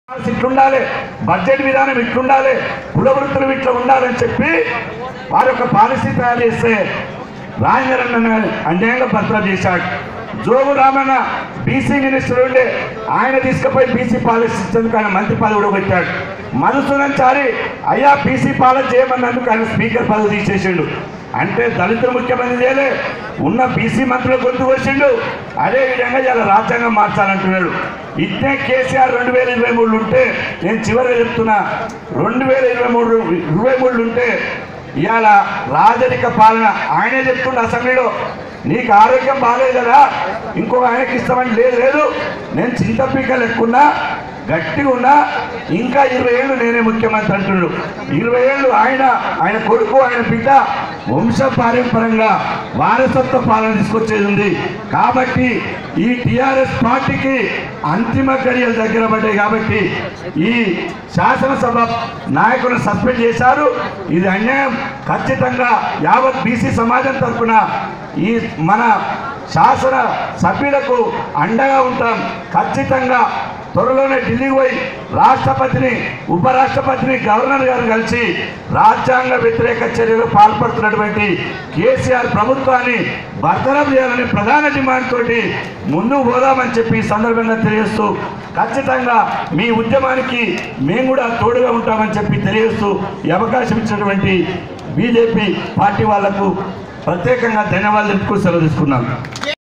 ఇట్లుండాలి budget విధానం ఇట్లుండాలి కుల వృత్తులు ఇట్లా ఉండాలని చెప్పి వారి యొక్క పాలసీ తయారు చేస్తే రాజేంద్రన్న అన్యాయంగా భద్రం చేశాడు జోగు రామన్న బీసీ మినిస్టర్ ఉండే ఆయన తీసుకుపోయి బీసీ పాలసీ ఇచ్చేందుకు ఆయన మంత్రి పదవి కూడా పెట్టాడు మధుసూదన్ చారి అయ్యా బీసీ పాలసీ చేయమన్నందుకు ఆయన స్పీకర్ పదవి తీసేసిండు అంటే దళితులు ముఖ్యమంత్రి చేయలే ఉన్న బీసీ మంత్రుల గొంతు వచ్చిండు అదే విధంగా ఇలా రాజ్యాంగం మార్చాలంటున్నాడు ఇట్టే కేసీఆర్ రెండు వేల ఇరవై మూడు ఉంటే నేను చివరిగా చెప్తున్నా రెండు వేల ఇరవై మూడు ఇరవై మూడు ఉంటే ఇవాళ రాజరిక పాలన ఆయనే చెప్తుండే అసెంబ్లీలో నీకు ఆరోగ్యం బాగాలేదు కదా ఇంకో ఆయనకి ఇస్తామని లేదు లేదు నేను చింతపీకలు ఎక్కున్నా గట్టిగా ఉన్నా ఇంకా ఇరవై ఏళ్ళు నేనే ముఖ్యమంత్రి అంటున్నాడు ఇరవై ఏళ్ళు ఆయన ఆయన కొడుకు ఆయన బిడ్డ వంశ పారంపరంగా వారసత్వ పాలన తీసుకొచ్చేది ఉంది కాబట్టి ఈ టిఆర్ఎస్ పార్టీకి అంతిమ గడియలు దగ్గర పడ్డాయి కాబట్టి ఈ శాసనసభ నాయకులను సస్పెండ్ చేశారు ఇది అన్యాయం ఖచ్చితంగా యావత్ బీసీ సమాజం తరఫున ఈ మన శాసన సభ్యులకు అండగా ఉంటాం ఖచ్చితంగా త్వరలోనే ఢిల్లీకి పోయి రాష్ట్రపతిని ఉపరాష్ట్రపతిని గవర్నర్ గారు కలిసి రాజ్యాంగ వ్యతిరేక చర్యలు పాల్పడుతున్నటువంటి కేసీఆర్ ప్రభుత్వాన్ని బర్తరఫ్ చేయాలని ప్రధాన డిమాండ్ తోటి ముందుకు పోదామని చెప్పి ఈ సందర్భంగా తెలియజేస్తూ ఖచ్చితంగా మీ ఉద్యమానికి మేము కూడా తోడుగా ఉంటామని చెప్పి తెలియజేస్తూ ఈ అవకాశం ఇచ్చినటువంటి బీజేపీ పార్టీ వాళ్లకు ప్రత్యేకంగా ధన్యవాదాలు తెలుపుతూ సెలవు తీసుకున్నాను